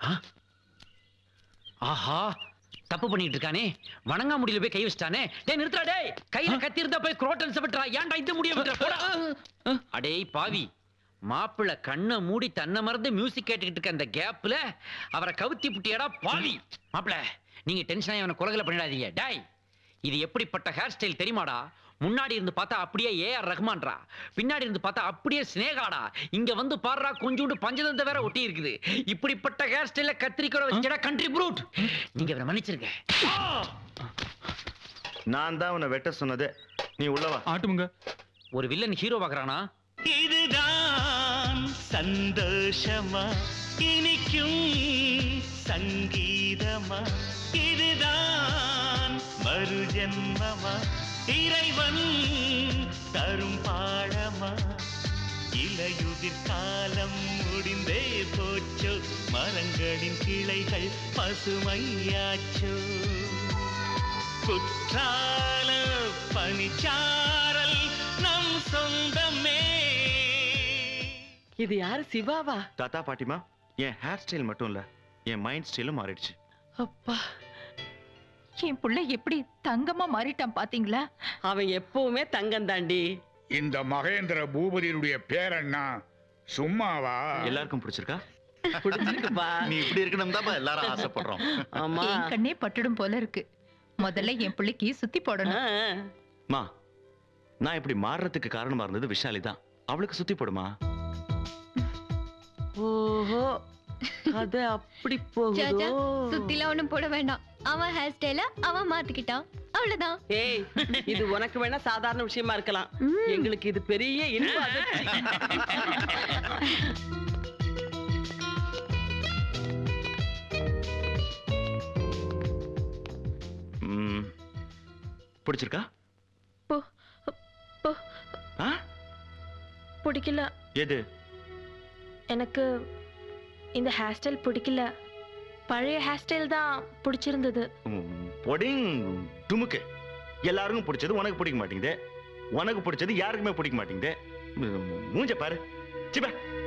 ஆஹா தப்பு பண்ணிட்டு இருக்கானே வணங்கா முடியல போய் கை வச்சிட்டானே டேய் நிறுத்துடா டேய் கையில கத்தி இருந்தா போய் குரோட்டன்ஸ் விட்டுறா ஏன்டா இந்த முடிய விட்டுற போடா அடேய் பாவி மாப்பிள்ள கண்ணை மூடி தன்னை மறந்து மியூசிக் கேட்டுக்கிட்டு இருக்க அந்த கேப்ல அவரை கவுத்தி புட்டியடா பாவி மாப்பிள்ள நீங்க டென்ஷன் ஆகி அவனை கொலகலை பண்ணிடாதீங்க டேய் இது எப்படிப்பட்ட ஹேர் ஸ்டைல் தெரியுமாடா முன்னாடி இருந்து பார்த்தா அப்படியே ஏஆர் ரஹ்மான்ரா பின்னாடி இருந்து பார்த்தா அப்படியே ஸ்னேகாடா இங்க வந்து பாடுறா கொஞ்சோண்டு பஞ்சதந்த வேற ஒட்டி இருக்குது இப்படிப்பட்ட ஹேர் ஸ்டைல கத்திரிக்கோட வச்சுடா கண்ட்ரி ப்ரூட் நீங்க அவரை மன்னிச்சிருங்க நான் தான் உன்னை வெட்ட சொன்னது நீ உள்ளவா ஆட்டுமுங்க ஒரு வில்லன் ஹீரோ பாக்குறானா இதுதான் சந்தோஷமா இனிக்கும் சங்கீதமா இதுதான் மறுஜன்மமா இறைவன் தரும் பாழமா இலையுதிர் காலம் முடிந்தே போச்சோ மரங்களின் கிளைகள் பசுமையாச்சோ குற்றால பனிச்சாரல் நம் சொந்தமே இது யாரு சிவாவா தாத்தா பாட்டிமா என் ஹேர் ஸ்டைல் மட்டும் இல்ல என் மைண்ட் ஸ்டைலும் மாறிடுச்சு அப்பா என் புள்ள எப்படி தங்கமா மாறிட்டான் பாத்தீங்களா அவன் எப்பவுமே தங்கம் தாண்டி இந்த மகேந்திர பூபதியினுடைய பேரண்ணா சும்மாவா எல்லாருக்கும் பிடிச்சிருக்கா பிடிச்சிருக்குப்பா நீ இப்படி இருக்கணும் தான் எல்லாரும் ஆசைப்படுறோம் ஆமா என் கண்ணே பட்டுடும் போல இருக்கு முதல்ல என் பிள்ளைக்கு சுத்தி ஆ, போடணும் ஆ. மா நான் இப்படி மாறுறதுக்கு காரணமா இருந்தது விஷாலி தான் அவளுக்கு சுத்தி போடுமா ஓஹோ அது அப்படி சாச்சா, போகுதோ சுத்திலாம் ஒண்ணும் போட வேண்டாம் அவன் ஹேர் ஸ்டைல அவன் மாத்திக்கிட்டான் அவ்வளவுதான் ஏய் இது உனக்கு வேணா சாதாரண விஷயமா இருக்கலாம் எங்களுக்கு இது பெரிய இன்ப அதிர்ச்சி. ம், பிடிச்சிருக்கா போ போ ஆ? பிடிக்கல எது எனக்கு இந்த ஹேர் ஸ்டைல் பிடிக்கல பழைய ஹேர் ஸ்டைல் தான் பிடிச்சிருந்தது ம், பொடிங் டுமுக்கு எல்லாருக்கும் பிடிச்சது உனக்கு பிடிக்க மாட்டேங்குது உனக்கு பிடிச்சது யாருக்குமே பிடிக்க மாட்டேங்குது ம், மூஞ்ச பாரு சிப்பா